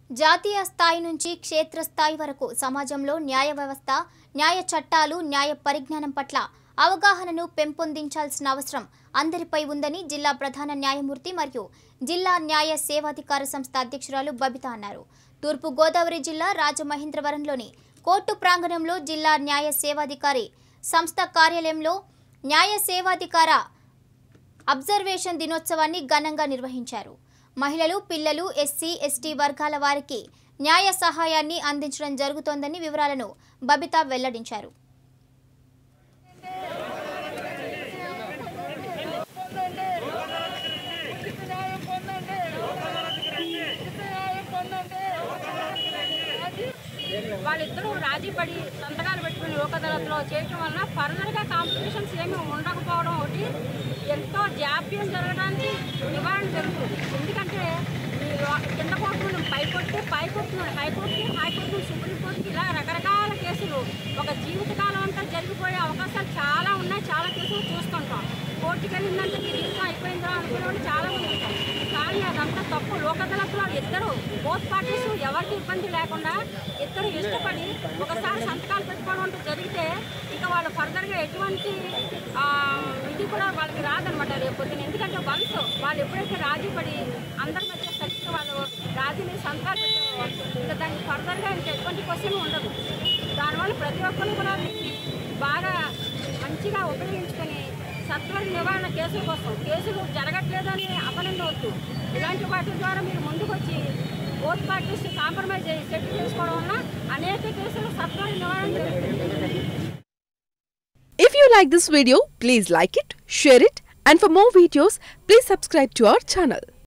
జాతీయ స్థాయి నుంచి క్షేత్రస్థాయి వరకు సమాజంలో న్యాయ వ్యవస్థ న్యాయ చట్టాలు న్యాయ పరిజ్ఞానం పట్ల అవగాహనను పెంపొందించాల్సిన అవసరం అందరిపై ఉందని జిల్లా ప్రధాన న్యాయమూర్తి మరియు జిల్లా న్యాయ సేవాధికార సంస్థ అధ్యక్షురాలు బబిత అన్నారు తూర్పు గోదావరి జిల్లా రాజమహేంద్రవరంలోని కోర్టు ప్రాంగణంలో జిల్లా న్యాయ సేవాధికారి సంస్థ కార్యాలయంలో న్యాయ సేవాధికార అబ్జర్వేషన్ దినోత్సవాన్ని ఘనంగా నిర్వహించారు మహిళలు పిల్లలు ఎస్సీ ఎస్టీ వర్గాల వారికి న్యాయ సహాయాన్ని అందించడం జరుగుతోందని వివరాలను బబిత వెల్లడించారు వాళ్ళిద్దరూ రాజీ పడి సంతకాలు పెట్టుకుని లోక్ అదాలత్లో చేయటం వలన ఫర్దర్గా కాంపిటీషన్స్ ఏమీ ఉండకపోవడం ఒకటి ఎంతో జాప్యం జరగడానికి నివారణ జరుగుతుంది ఎందుకంటే ఈ లో- కింద కోర్టు పై కోర్టు పై కోర్టు హైకోర్టు హైకోర్టు సుప్రీంకోర్టుకి ఇలా రకరకాల కేసులు ఒక జీవితకాలం అంతా జరిగిపోయే అవకాశాలు చాలా ఉన్నాయి చాలా కేసులు చూస్తుంటాం కోర్టుకి వెళ్ళిందంటే మీ జీవితం అయిపోయిందా అనుకునే వాళ్ళు చాలా మంది ఉంటారు కానీ అదంతా తప్పు లోక్ అదాలత్లో ఇద్దరు బోత్ పార్టీస్ ఎవరికి ఇబ్బంది లేకుండా ఇద్దరు ఇష్టపడి ఒకసారి సంతకాలు పెట్టుకోవడం అంటూ జరిగితే ఇంకా వాళ్ళు ఫర్దర్గా ఎటువంటి ఆ, ఇది కూడా వాళ్ళకి రాదనమాట రేపు పొద్దున ఎందుకంటే వన్స్ వాళ్ళు ఎప్పుడైతే రాజీ పడి అందరి మధ్య కలిసి వాళ్ళు రాజీని సంతకాలు పెట్టారో ఇంకా దానికి ఫర్దర్గా ఇంకా ఎటువంటి క్వశ్చన్ ఉండదు దానివల్ల ప్రతి ఒక్కరు కూడా దీన్ని బాగా మంచిగా ఉపయోగించుకొని సత్వర నివారణ కేసుల కోసం కేసులు జరగట్లేదని అపనందవద్దు ఇలాంటి వాటి ద్వారా మీరు ముందుకు వచ్చి బోత్ పార్టీస్ కాంప్రమైజ్ చేసి సెటిల్ చేసుకోవడం వల్ల అనేక కేసులు సత్వర నివారణ జరుగుతుంది If you like this video, please like it, share it, and for more videos, please subscribe to our channel.